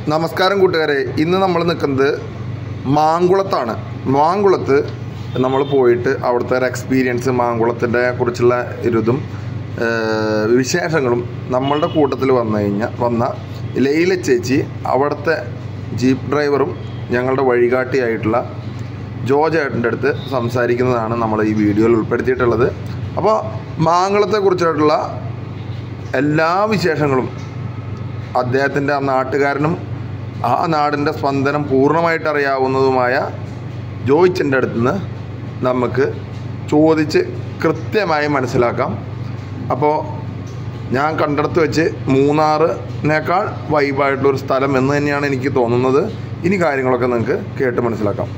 നമസ്കാരം കൂട്ടുകാരെ ഇന്ന് നമ്മൾ നിൽക്കുന്നത് മാങ്കുളത്താണ് മാങ്കുളത്ത് നമ്മൾ പോയിട്ട് അവിടുത്തെ ഒരു എക്സ്പീരിയൻസ് മാങ്കുളത്തിൻ്റെ കുറിച്ചുള്ള ഇതും ഏഹ്, വിശേഷങ്ങളും നമ്മളുടെ കൂട്ടത്തിൽ വന്നു കഴിഞ്ഞാൽ വന്ന ലൈല ചേച്ചി അവിടുത്തെ ജീപ്പ് ഡ്രൈവറും ഞങ്ങളുടെ വഴികാട്ടിയായിട്ടുള്ള ജോർജ് ഏട്ടൻ്റെ അടുത്ത് സംസാരിക്കുന്നതാണ് നമ്മൾ ഈ വീഡിയോയിൽ ഉൾപ്പെടുത്തിയിട്ടുള്ളത് അപ്പോൾ മാങ്കുളത്തെക്കുറിച്ചായിട്ടുള്ള എല്ലാ വിശേഷങ്ങളും അദ്ദേഹത്തിൻ്റെ ആ നാട്ടുകാരനും ആ നാടിൻ്റെ സ്പന്ദനം പൂർണ്ണമായിട്ട് അറിയാവുന്നതുമായ ജോയിച്ചൻ്റെ അടുത്ത് നിന്ന് നമുക്ക് ചോദിച്ച് കൃത്യമായി മനസ്സിലാക്കാം അപ്പോൾ ഞാൻ കണ്ടെടുത്ത് വെച്ച് മൂന്നാറിനേക്കാൾ വൈബായിട്ടുള്ളൊരു സ്ഥലം എന്ന് തന്നെയാണ് എനിക്ക് തോന്നുന്നത് ഇനി കാര്യങ്ങളൊക്കെ നിങ്ങൾക്ക് കേട്ട് മനസ്സിലാക്കാം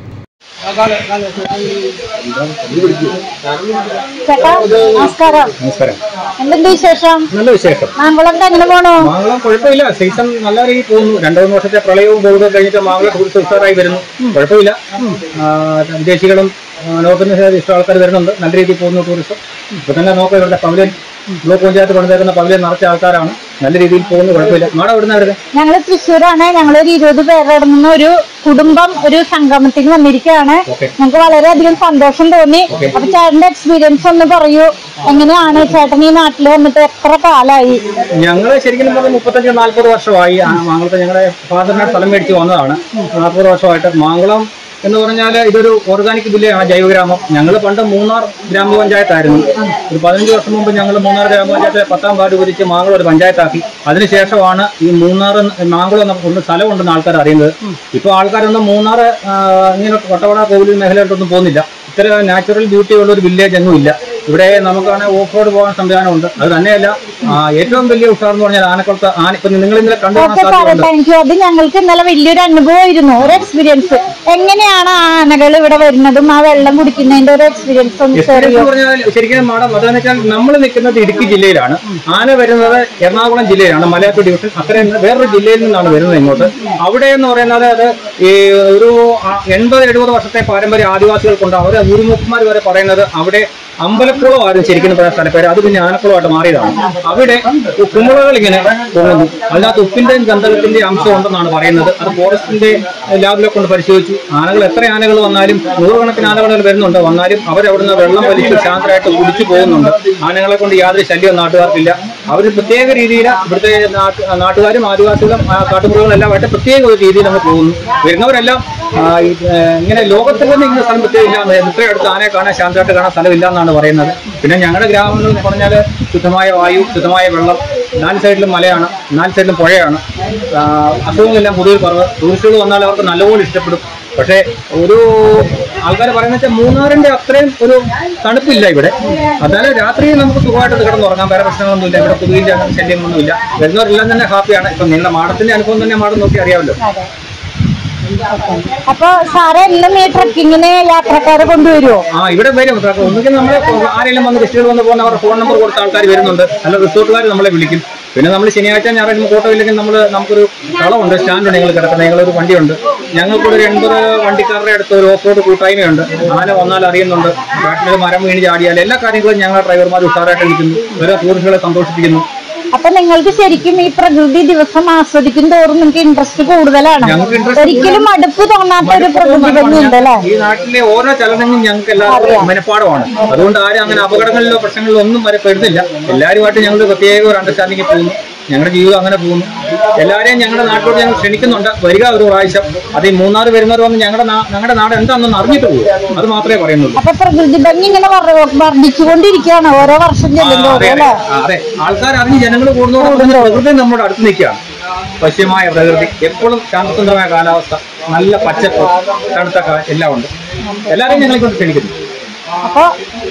ചേട്ടാ നമസ്കാരം നമസ്കാരം എന്തുണ്ട് വിശേഷം നല്ല വിശേഷം മാങ്കുളത്ത് എങ്ങനെ പോണു മാങ്ങളം കുഴപ്പമില്ല സീസൺ നല്ല രീതിയിൽ പോകുന്നു രണ്ടു മൂന്ന് വർഷത്തെ പ്രളയവും കോവിഡും കഴിഞ്ഞിട്ട് മാങ്ങളം ടൂറിസ്റ്റ് ഉഷാറായി വരുന്നു കുഴപ്പമില്ല ആ, വിദേശികളും ആ, ലോകത്തിന് ഇഷ്ടം ആൾക്കാർ വരുന്നുണ്ട് നല്ല രീതിയിൽ പോകുന്നു ടൂറിസം ഇപ്പൊ തന്നെ നോക്കാം ഇവരുടെ പവലിയൻ ബ്ലോക്ക് പഞ്ചായത്ത് കൊണ്ടുവരുന്ന പവലിയൻ നിറച്ച ആൾക്കാരാണ് നല്ല രീതിയിൽ പോകുന്നു കുഴപ്പമില്ല നാടെ എവിടുന്ന വരുന്നത് ഞങ്ങള് തൃശ്ശൂരാണ് ഞങ്ങളൊരു ഇരുപത് പേരടങ്ങുന്ന ഒരു കുടുംബം ഒരു സംഗമത്തിന് വന്നിരിക്കുകയാണ് ഓക്കെ ഞങ്ങൾക്ക് വളരെയധികം സന്തോഷം തോന്നി അപ്പൊ ചേട്ടന്റെ എക്സ്പീരിയൻസ് ഒന്ന് പറയൂ എങ്ങനെയാണ് ചേട്ടൻ ഈ നാട്ടിൽ വന്നിട്ട് എത്ര കാലായി ഞങ്ങള് ശരിക്കും പറഞ്ഞാൽ മുപ്പത്തഞ്ച് നാല്പത് വർഷമായി ആ മാങ്കുളത്ത് ഞങ്ങളുടെ ഫാദറിനെ സ്ഥലം മേടിച്ച് വന്നതാണ് നാൽപ്പത് വർഷമായിട്ട് മാങ്കുളം എന്ന് പറഞ്ഞാൽ ഇതൊരു ഓർഗാനിക് വില്ലേജാണ് ജൈവഗ്രാമം ഞങ്ങൾ പണ്ട് മൂന്നാർ ഗ്രാമപഞ്ചായത്തായിരുന്നു ഒരു പതിനഞ്ച് വർഷം മുമ്പ് ഞങ്ങൾ മൂന്നാർ ഗ്രാമപഞ്ചായത്തെ പത്താം വാർഡ് കുതിച്ച് മാങ്കുളം ഒരു പഞ്ചായത്താക്കി അതിനുശേഷമാണ് ഈ മൂന്നാർ എന്ന- മാങ്കുളം എന്ന ഒന്ന് സ്ഥലമുണ്ടെന്ന് ആൾക്കാർ അറിയുന്നത് ഇപ്പോൾ ആൾക്കാരൊന്നും മൂന്നാർ ആ, ഇങ്ങനെ വട്ടവട കോവിൽ മേഖലയിലോട്ടൊന്നും പോകുന്നില്ല ഇത്ര നാച്ചുറൽ ബ്യൂട്ടി ഉള്ള ഒരു വില്ലേജ് എങ്ങും ഇല്ല ഇവിടെ നമുക്കാണ് ഓഫ് റോഡ് പോകാൻ സംവിധാനമുണ്ട് അത് തന്നെയല്ല ആ, ഏറ്റവും വലിയ ഉഷാർ എന്ന് പറഞ്ഞാൽ ആനക്കുളത്ത് ആന ഇപ്പൊ നിങ്ങൾ ഇന്നലെ കണ്ടു കാണാൻ ഓക്കെ സാറേ സാധ്യതയുണ്ട് താങ്ക് യു അത് ഞങ്ങൾക്ക് ഇന്നലെ വലിയൊരു അനുഭവമായിരുന്നു ഒരു എക്സ്പീരിയൻസ് എങ്ങനെയാണ് ആ ആനകൾ ഇവിടെ വരുന്നതും ആ വെള്ളം കുടിക്കുന്നതിന്റെ ഒരു എക്സ്പീരിയൻസ് ഒന്ന് ഷെയർ എക്സ്പീരിയൻസ് ചെയ്യൂ പറഞ്ഞാൽ ശരിക്കും മാഡം അതെന്ന് വെച്ചാൽ നമ്മൾ നിൽക്കുന്നത് ഇടുക്കി ജില്ലയിലാണ് ആന വരുന്നത് എറണാകുളം ജില്ലയിലാണ് മലയാറ്റൂർ ഡിവിഷൻ അത്രയും വേറൊരു ജില്ലയിൽ നിന്നാണ് വരുന്നത് ഇങ്ങോട്ട് അവിടെ എന്ന് പറയുന്നത് അത് ഈ ഒരു ആ, എൺപത് എഴുപത് വർഷത്തെ പാരമ്പര്യ ആദിവാസികൾക്കുണ്ട് അവരെ ഊരുമുഖന്മാർ വരെ പറയുന്നത് അവിടെ അമ്പലക്കുളം ആയിരുന്നു ശരിക്കും പറയുന്ന സ്ഥലപ്പേര് അത് പിന്നെ ആനക്കുളമായിട്ട് മാറിയതാണ് അവിടെ കുമ്പളകൾ ഇങ്ങനെ പോകുന്നു അതിനകത്ത് ഉപ്പിന്റെയും ഗന്ധകത്തിന്റെയും അംശം ഉണ്ടെന്നാണ് പറയുന്നത് അത് ഫോറസ്റ്റിന്റെ ലാബിലൊക്കെ കൊണ്ട് പരിശോധിച്ചു ആനകൾ എത്ര ആനകൾ വന്നാലും നൂറുകണക്കിന് ആനകൾ വരുന്നുണ്ട് വന്നാലും അവരവിടുന്ന് വെള്ളം വലിച്ച് ശാന്തരായിട്ട് കുടിച്ചു പോകുന്നുണ്ട് ആനകളെ കൊണ്ട് യാതൊരു ശല്യവും നാട്ടുകാർക്കില്ല അവർ പ്രത്യേക രീതിയിൽ ഇവിടുത്തെ നാട്ട്- നാട്ടുകാരും ആദിവാസികളും ആ, കാട്ടുമൃഗങ്ങളും എല്ലാമായിട്ട് പ്രത്യേക ഒരു രീതിയിൽ അങ്ങ് പോകുന്നു വരുന്നവരെല്ലാം ആ, ഈ, ഏ, ഇങ്ങനെ ലോകത്തിൽ തന്നെ ഇങ്ങനെ സ്ഥലം പ്രത്യേകം ഇല്ല ഇത്രയും അടുത്ത് ആനയെ കാണാൻ ശാന്തമായിട്ട് കാണാൻ സ്ഥലമില്ല എന്നാണ് പറയുന്നത് പിന്നെ ഞങ്ങളുടെ ഗ്രാമങ്ങൾ എന്ന് പറഞ്ഞാൽ ശുദ്ധമായ വായു ശുദ്ധമായ വെള്ളം നാല് സൈഡിലും മലയാണ് നാല് സൈഡിലും പുഴയാണ് ആ, അസുഖങ്ങളെല്ലാം പൊതുവിൽ കുറവ് ടൂറിസ്റ്റുകൾ വന്നാൽ അവർക്ക് നല്ലപോലെ ഇഷ്ടപ്പെടും പക്ഷേ ഒരു ആൾക്കാർ പറയുന്നത് വെച്ചാൽ മൂന്നാറിന്റെ അത്രയും ഒരു തണുപ്പില്ല ഇവിടെ എന്നാലും രാത്രി നമുക്ക് സുഖമായിട്ട് കിടന്നുറങ്ങാം വേറെ പ്രശ്നങ്ങളൊന്നുമില്ല ഇവിടെ കൊതുകിന്റെ അങ്ങനെ ശല്യങ്ങളൊന്നുമില്ല വരുന്നവരെല്ലാം തന്നെ ഹാപ്പിയാണ് ഇപ്പം നിങ്ങളുടെ മാഡത്തിന്റെ അനുഭവം തന്നെ മാഡം നോക്കി അറിയാമല്ലോ അതെ അപ്പൊ സാറ് എല്ലാം ഈ ട്രക്കിങ്ങിന് യാത്രക്കാരെ കൊണ്ടുവരുമോ ആ ഇവിടെ വരും അപ്പൊ ഒന്നുകിൽ നമ്മൾ ആരെങ്കിലും വന്ന് ഗസ്റ്റുകൾ വന്ന് പോകുന്ന അവരുടെ ഫോൺ നമ്പർ കൊടുത്ത ആൾക്കാർ വരുന്നുണ്ട് അല്ല റിസോർട്ടുകാർ നമ്മളെ വിളിക്കും പിന്നെ നമ്മൾ ശനിയാഴ്ച ഞായറാഴ്ച കോട്ടോ ഇല്ലെങ്കിൽ നമ്മൾ നമുക്കൊരു കളമുണ്ട് സ്റ്റാൻഡ് ഞങ്ങൾ കിടക്കുന്നത് ഞങ്ങളൊരു വണ്ടിയുണ്ട് ഞങ്ങൾക്കൊരു ഒരു എൺപത് വണ്ടിക്കാരുടെ അടുത്ത് ഒരു ഓഫ് റോഡ് കൂട്ടായ്മയുണ്ട് ആന വന്നാൽ അറിയുന്നുണ്ട് ബാറ്റിൽ മരം വീണ് ചാടിയാൽ എല്ലാ കാര്യങ്ങളും ഞങ്ങൾ ഡ്രൈവർമാർ ഉഷാറായിട്ട് നിൽക്കുന്നു ഓരോ ടൂറിസ്റ്റുകളെ സന്തോഷിപ്പിക്കുന്നു അപ്പൊ നിങ്ങൾക്ക് ശരിക്കും ഈ പ്രകൃതി ദിവസം ആസ്വദിക്കും തോറും നിങ്ങൾക്ക് ഇൻട്രസ്റ്റ് കൂടുതലാണ് ഞങ്ങൾക്ക് interest ഒരിക്കലും മടുപ്പ് തോന്നാത്ത ഒരു പ്രകൃതി ഭംഗി ഉണ്ടല്ലേ ഈ നാട്ടിലെ ഓരോ ചലനങ്ങളും ഞങ്ങൾക്ക് എല്ലാവർക്കും മനഃപ്പാടമാണ് അതുകൊണ്ട് ആരും അങ്ങനെ അപകടങ്ങളിലോ പ്രശ്നങ്ങളിലോ ഒന്നും വരെ പെടുന്നില്ല എല്ലാവരുമായിട്ട് ഞങ്ങൾ പ്രത്യേക ഒരു അണ്ടർസ്റ്റാൻഡിങ് പോകുന്നു ഞങ്ങളുടെ ജീവിതം അങ്ങനെ പോകുന്നു എല്ലാവരെയും ഞങ്ങളുടെ നാട്ടിലോട്ട് ഞങ്ങൾ ക്ഷണിക്കുന്നുണ്ട് വരിക ഒരു പ്രാവശ്യം അത് ഈ മൂന്നാർ വരുന്നവർ വന്ന് ഞങ്ങളുടെ നാ- ഞങ്ങളുടെ നാട് എന്താണെന്ന് അറിഞ്ഞിട്ട് പോകും അത് മാത്രമേ പറയുന്നുള്ളൂ അപ്പൊ പ്രകൃതി ഭംഗി ഇങ്ങനെ വർ- വർദ്ധിച്ചുകൊണ്ടിരിക്കുകയാണ് ഓരോ വർഷം ആ, ചെല്ലുമ്പോൾ അതെ അല്ലേ അതെ. ആ, അതെ ആൾക്കാർ അറിഞ്ഞ് ജനങ്ങൾ കൂടുന്നതോടൊപ്പം തന്നെ പ്രകൃതി നമ്മുടെ അടുത്ത് നിൽക്കുകയാണ് വശ്യമായ പ്രകൃതി എപ്പോഴും ശാന്തസുന്ദരമായ കാലാവസ്ഥ നല്ല പച്ചപ്പ് തണുത്ത കാ- എല്ലാം ഉണ്ട് എല്ലാവരെയും ഞങ്ങൾ കൊണ്ട് ക്ഷണിക്കുന്നു അപ്പൊ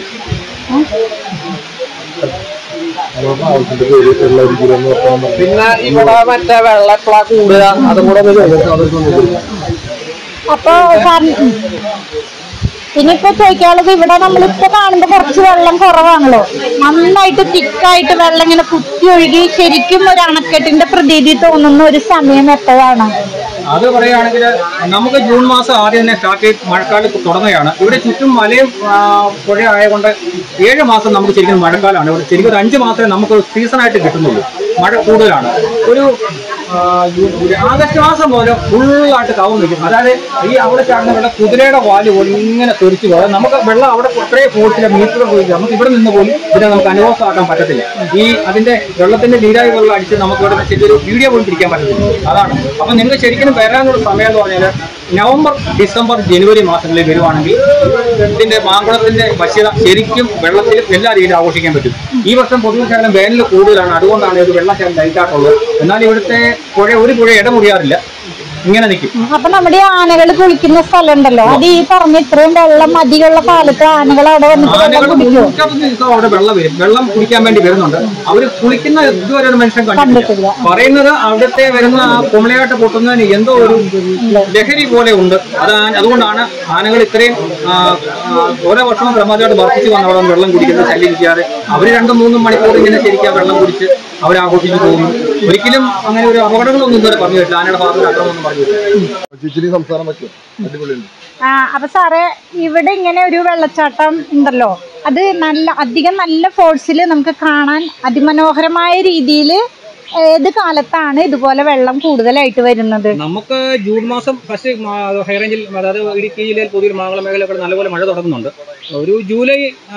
പിന്നെ ഇവിടെ മറ്റേ വെള്ളം എപ്പോഴാ കൂടുക അതും കൂടെ ഒന്ന് ചോദിച്ചു അപ്പൊ സാറിന് ഉം. പിന്നെ ഇപ്പൊ ചോദിക്കാനുള്ളത് ഇവിടെ നമ്മളിപ്പോ കാണുമ്പോ കുറച്ച് വെള്ളം കുറവാണല്ലോ നന്നായിട്ട് തിക്കായിട്ട് വെള്ളം ഇങ്ങനെ കുത്തി ഒഴുകി ശരിക്കും ഒരു അണക്കെട്ടിന്റെ പ്രതീതി തോന്നുന്ന ഒരു സമയം എപ്പോഴാണ് അത് പറയുകയാണെങ്കിൽ നമുക്ക് ജൂൺ മാസം ആദ്യം തന്നെ സ്റ്റാർട്ട് ചെയ്ത് മഴക്കാലം തുടങ്ങുകയാണ് ഇവിടെ ചുറ്റും മലയും ആ, പുഴ ആയതുകൊണ്ട് ഏഴ് മാസം നമുക്ക് ശരിക്കും മഴക്കാലമാണ് ഇവിടെ ശരിക്കും ഒരു അഞ്ച് മാസമേ നമുക്ക് സീസണായിട്ട് കിട്ടുന്നുള്ളൂ മഴ കൂടുതലാണ് ഒരു ആ, ജൂൺ ജൂലൈ ആഗസ്റ്റ് മാസം മുതൽ ഫുള്ളായിട്ട് കവും നിൽക്കും അതായത് ഈ അവിടെ ചാടുന്ന വെള്ളം കുതിരയുടെ വാല് പോലെ ഇങ്ങനെ തെറിച്ച് പോകും നമുക്ക് വെള്ളം അവിടെ അത്രയും ഫോഴ്സിലെ മീറ്റർ പോയി നമുക്ക് ഇവിടെ നിന്ന് പോലും ഇതിനെ നമുക്ക് അനുഭവമാക്കാൻ പറ്റത്തില്ല ഈ അതിന്റെ വെള്ളത്തിന്റെ നീരായി വെള്ളം അടിച്ച് നമുക്ക് ഇവിടെ വെച്ചിട്ട് ഒരു വീഡിയോ പോലും പിടിക്കാൻ പറ്റത്തില്ല അതാണ് അപ്പൊ നിങ്ങൾക്ക് ശരിക്കും വരാനുള്ള സമയം എന്ന് പറഞ്ഞാൽ നവംബർ ഡിസംബർ ജനുവരി മാസങ്ങളിൽ വരുവാണെങ്കിൽ ഇതിന്റെ മാങ്കുളത്തിന്റെ വശ്യത ശരിക്കും വെള്ളത്തിൽ എല്ലാ രീതിയിലും ആഘോഷിക്കാൻ പറ്റും ഈ വർഷം പൊതുവെ ശകലം വേനൽ കൂടുതലാണ് അതുകൊണ്ടാണ് ഇത് വെള്ളം ശകലം ലൈറ്റായിട്ടുള്ളത് എന്നാൽ ഇവിടുത്തെ പുഴ ഒരു പുഴ ഇടമുറിയാറില്ല ഇങ്ങനെ നിൽക്കും അപ്പൊ നമ്മുടെ ഈ ആനകൾ കുളിക്കുന്ന സ്ഥലം ഉണ്ടല്ലോ അത് ഈ പറഞ്ഞ ഇത്രയും വെള്ളം അധികമുള്ള കാലത്ത് ആനകൾ അവിടെ വന്നിട്ട് വെള്ളം ആനകൾ കുടിക്കുമോ നൂറ്റമ്പത് ദിവസം അവിടെ വെള്ളം വരും വെള്ളം കുടിക്കാൻ വേണ്ടി വരുന്നുണ്ട് അവര് കുളിക്കുന്ന ഇതുവരെ ഒരു മനുഷ്യൻ കണ്ടിട്ടില്ല കണ്ടിട്ടില്ല. പറയുന്നത് അവിടുത്തെ വരുന്ന ആ കുമളയായിട്ട് പൊട്ടുന്നതിന് എന്തോ ഒരു ലഹരി പോലെ ഉണ്ട് അത് ആ- അതുകൊണ്ടാണ് ആനകൾ ഇത്രയും ആ, ആ, ഓരോ വർഷവും ക്രമമായിട്ട് വർദ്ധിച്ചു വന്ന് അവിടെ വന്ന് വെള്ളം കുടിക്കുന്നത് ശല്യം ചെയ്യാറ് അവര് രണ്ടും മൂന്നും മണിക്കൂർ ഇങ്ങനെ ശരിക്കും ആ വെള്ളം കുടിച്ച് അവർ ആഘോഷിച്ചു പോകുന്നു ഒരിക്കലും അങ്ങനെ ഒരു അപകടങ്ങളൊന്നും ഇതുവരെ പറഞ്ഞു പറ്റില്ല ആനയുടെ ഭാഗത്ത് അക്രമമൊന്നും പറഞ്ഞു പറ്റില്ല ചിച്ചിരി സംസാരം പറ്റും അടിപൊളിയുണ്ട് ആ അപ്പൊ സാറേ ഇവിടെ ഇങ്ങനെ ഒരു വെള്ളച്ചാട്ടം ഉണ്ടല്ലോ അത് നല്ല അധികം നല്ല ഫോഴ്സിൽ നമുക്ക് കാണാൻ അതിമനോഹരമായ രീതിയിൽ ഏത് കാലത്താണ് ഇതുപോലെ വെള്ളം കൂടുതലായിട്ട് വരുന്നത് നമുക്ക് ജൂൺ മാസം ഫസ്റ്റ് ഹൈ റേഞ്ചിൽ അതായത് ഇടുക്കി ജില്ലയിൽ പുതിയൊരു മാങ്ങളം മേഖലയൊക്കെ നല്ലപോലെ മഴ തുടങ്ങുന്നുണ്ട് ഒരു ജൂലൈ ആ,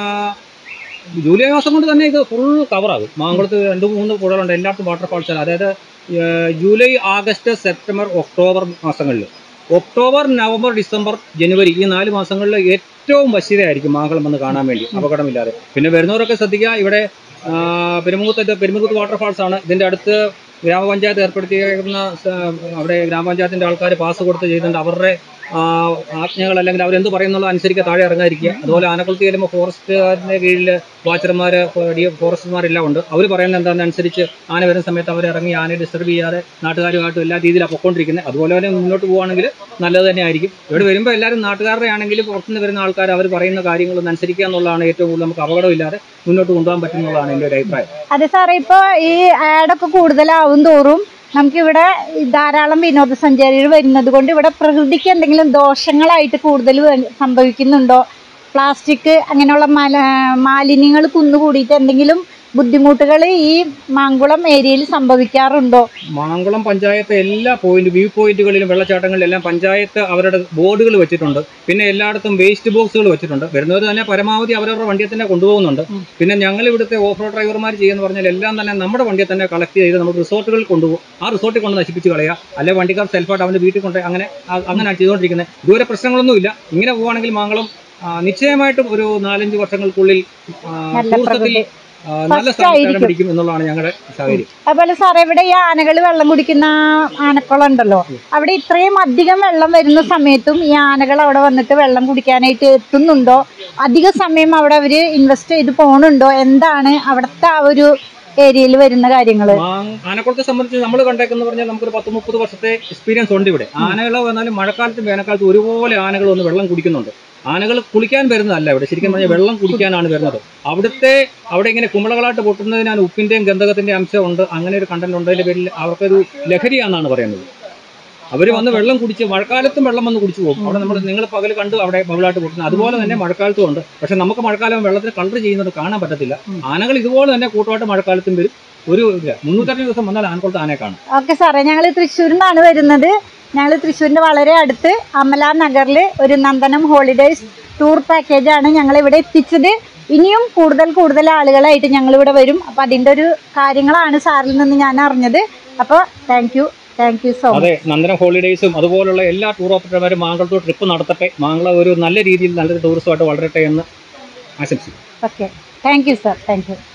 ജൂലൈ മാസം കൊണ്ട് തന്നെ ഇത് ഫുൾ കവറാകും മാങ്കുളത്ത് രണ്ട് മൂന്ന് പുഴകളുണ്ട് എല്ലായിടത്തും വാട്ടർഫാൾസ് അതായത് ആ, ജൂലൈ ആഗസ്റ്റ് സെപ്റ്റംബർ ഒക്ടോബർ മാസങ്ങളിൽ ഒക്ടോബർ നവംബർ ഡിസംബർ ജനുവരി ഈ നാല് മാസങ്ങളിൽ ഏറ്റവും വശ്യതയായിരിക്കും മാങ്കളം വന്ന് കാണാൻ വേണ്ടി അപകടമില്ലാതെ പിന്നെ വരുന്നവരൊക്കെ ശ്രദ്ധിക്കുക ഇവിടെ ആ, പെരുമുഖത്ത് പെരുമുഖത്ത് വാട്ടർഫാൾസ് ആണ് ഇതിൻ്റെ അടുത്ത് ഗ്രാമപഞ്ചായത്ത് ഏർപ്പെടുത്തിയിരിക്കുന്ന സ- അവിടെ ഗ്രാമപഞ്ചായത്തിന്റെ ആൾക്കാർ പാസ് കൊടുത്ത് ചെയ്തിട്ടുണ്ട് അവരുടെ ആ, ആജ്ഞകൾ അല്ലെങ്കിൽ അവരെന്ത് പറയുന്നുള്ള അനുസരിക്കുക താഴെ ഇറങ്ങാതിരിക്കുക അതുപോലെ ആനക്കുളത്ത് ചെല്ലുമ്പോൾ ഫോറസ്റ്റുകാരുടെ കീഴിൽ വാച്ചർമാർ ഫോറസ്റ്റർമാരെല്ലാം ഉണ്ട് അവർ പറയുന്നത് എന്താണെന്ന് അനുസരിച്ച് ആന വരുന്ന സമയത്ത് അവർ ഇറങ്ങി ആനയെ ഡിസ്റ്റർബ് ചെയ്യാതെ നാട്ടുകാരുമായിട്ടും എല്ലാ രീതിയിലാണ് പൊക്കോണ്ടിരിക്കുന്നത് അതുപോലെ തന്നെ മുന്നോട്ട് പോവുകയാണെങ്കിൽ നല്ലത് തന്നെ ആയിരിക്കും ഇവിടെ വരുമ്പോൾ എല്ലാവരും നാട്ടുകാരുടെ ആണെങ്കിലും പുറത്തുനിന്ന് വരുന്ന ആൾക്കാർ അവർ പറയുന്ന കാര്യങ്ങളൊന്നും അനുസരിക്കുക എന്നുള്ളതാണ് ഏറ്റവും കൂടുതൽ നമുക്ക് അപകടമില്ലാതെ മുന്നോട്ട് കൊണ്ടുപോകാൻ പറ്റുന്നതാണ് എൻ്റെ ഒരു അഭിപ്രായം അതെ സാറേ ഇപ്പൊ ഈ ആഡൊക്കെ കൂടുതലാവും തോറും നമുക്കിവിടെ ധാരാളം വിനോദസഞ്ചാരികൾ വരുന്നത് കൊണ്ട് ഇവിടെ പ്രകൃതിക്ക് എന്തെങ്കിലും ദോഷങ്ങളായിട്ട് കൂടുതൽ വ- സംഭവിക്കുന്നുണ്ടോ പ്ലാസ്റ്റിക് അങ്ങനെയുള്ള മല മാലിന്യങ്ങൾ കുന്നുകൂടിയിട്ട് എന്തെങ്കിലും ബുദ്ധിമുട്ടുകൾ ഈ മാങ്കുളം ഏരിയയിൽ സംഭവിക്കാറുണ്ടോ മാങ്കുളം പഞ്ചായത്ത് എല്ലാ പോയിന്റ് വ്യൂ പോയിന്റുകളിലും വെള്ളച്ചാട്ടങ്ങളിലെല്ലാം പഞ്ചായത്ത് അവരുടെ ബോർഡുകൾ വെച്ചിട്ടുണ്ട് പിന്നെ എല്ലായിടത്തും വേസ്റ്റ് ബോക്സുകൾ വെച്ചിട്ടുണ്ട് വരുന്നവർ തന്നെ പരമാവധി അവരവരുടെ വണ്ടിയെ തന്നെ കൊണ്ടുപോകുന്നുണ്ട് പിന്നെ ഞങ്ങൾ ഇവിടുത്തെ ഓഫ് റോഡ് ഡ്രൈവർമാർ ചെയ്യുന്ന പറഞ്ഞാൽ എല്ലാം തന്നെ നമ്മുടെ വണ്ടിയെ തന്നെ കളക്ട് ചെയ്ത് നമ്മൾ റിസോർട്ടുകളിൽ കൊണ്ടുപോകും ആ റിസോർട്ടിൽ കൊണ്ട് നശിപ്പിച്ച് കളയുക അല്ലെ വണ്ടിക്കാർ സെൽഫായിട്ട് അവൻ്റെ വീട്ടിൽ കൊണ്ട് അങ്ങനെ ആ- അങ്ങനെയാണ് ചെയ്തുകൊണ്ടിരിക്കുന്നത് ഇതുവരെ പ്രശ്നങ്ങളൊന്നുമില്ല ഇങ്ങനെ പോവുകയാണെങ്കിൽ മാങ്കുളം ആ, നിശ്ചയമായിട്ടും ഒരു നാലഞ്ച് വർഷങ്ങൾക്കുള്ളിൽ ആ, നല്ല ടൂറിസത്തിൽ പ്രകൃതി. ആ, നല്ല First സ്ഥാനം ആയിരിക്കും. പിടിക്കും എന്നുള്ളതാണ് ഞങ്ങളുടെ സാഹചര്യം അതുപോലെ സാറേ ഇവിടെ ഈ ആനകൾ വെള്ളം കുടിക്കുന്ന ആനക്കുളം ഉണ്ടല്ലോ അവിടെ ഇത്രയും അധികം വെള്ളം വരുന്ന സമയത്തും ഈ ആനകൾ അവിടെ വന്നിട്ട് വെള്ളം കുടിക്കാനായിട്ട് എത്തുന്നുണ്ടോ അധിക സമയം അവിടെ അവര് ഇൻവെസ്റ്റ് ചെയ്ത് പോണുണ്ടോ എന്താണ് അവിടുത്തെ ആ ഒരു ഏരിയയിൽ വരുന്ന കാര്യങ്ങൾ മാങ്- ആനക്കുളത്തെ സംബന്ധിച്ച് നമ്മൾ കണ്ടേക്കെന്ന് പറഞ്ഞാൽ നമുക്കൊരു പത്ത് മുപ്പത് വർഷത്തെ എക്സ്പീരിയൻസ് ഉണ്ട് ഇവിടെ ആനകൾ വന്നാലും മഴക്കാലത്തും വേനൽക്കാലത്തും ഒരുപോലെ ആനകൾ വന്ന് വെള്ളം കുടിക്കുന്നുണ്ട് ആനകൾ കുളിക്കാൻ വരുന്നതല്ല ഇവിടെ ശരിക്കും പറഞ്ഞാൽ വെള്ളം കുടിക്കാനാണ് വരുന്നത് അവിടുത്തെ അവിടെ ഇങ്ങനെ കുമ്പളകളായിട്ട് പൊട്ടുന്നതിനാണ് ഉപ്പിന്റെയും ഗന്ധകത്തിന്റെയും അംശമുണ്ട് അങ്ങനെ ഒരു കണ്ടന്റ് ഉണ്ടതിന്റെ പേരിൽ അവർക്കൊരു ലഹരിയാണെന്നാണ് പറയുന്നത് അവർ വന്ന് വെള്ളം കുടിച്ച് മഴക്കാലത്തും വെള്ളം വന്ന് കുടിച്ചു പോകും അവിടെ നമ്മൾ നിങ്ങൾ പകൽ കണ്ടു അവിടെ ബബിളായിട്ട് പൊട്ടുന്നത് അതുപോലെ തന്നെ മഴക്കാലത്തും ഉണ്ട് പക്ഷെ നമുക്ക് മഴക്കാലം വെള്ളത്തിൽ കളർ ചെയ്യുന്നത് കാണാൻ പറ്റത്തില്ല ആനകൾ ഇതുപോലെ തന്നെ കൂട്ടമായിട്ട് മഴക്കാലത്തും വരും ഒരു ഇല്ല മുന്നൂറ്റഞ്ച് ദിവസം വന്നാൽ ആനക്കുളത്ത് ആനയെ കാണും ഓക്കെ സാറേ ഞങ്ങൾ തൃശ്ശൂരിൽ നിന്നാണ് വരുന്നത് ഞങ്ങൾ തൃശ്ശൂരിൻ്റെ വളരെ അടുത്ത് അമല നഗറിൽ ഒരു നന്ദനം ഹോളിഡേയ്സ് ടൂർ പാക്കേജാണ് ഞങ്ങൾ ഇവിടെ എത്തിച്ചത് ഇനിയും കൂടുതൽ കൂടുതൽ ആളുകളായിട്ട് ഞങ്ങൾ ഇവിടെ വരും അപ്പോൾ അതിൻ്റെ ഒരു കാര്യങ്ങളാണ് സാറിൽ നിന്ന് ഞാൻ അറിഞ്ഞത് അപ്പോൾ thank you thank you so much അതെ നന്ദനം ഹോളിഡേയ്സും അതുപോലുള്ള എല്ലാ ടൂർ ഓപ്പറേറ്റർമാരും മാങ്കളത്തോട് ട്രിപ്പ് നടത്തട്ടെ മാങ്കള ഒരു നല്ല രീതിയിൽ നല്ലൊരു ടൂറിസമായിട്ട് വളരട്ടെ എന്ന് ആശംസിക്കുന്നു okay thank you sir thank U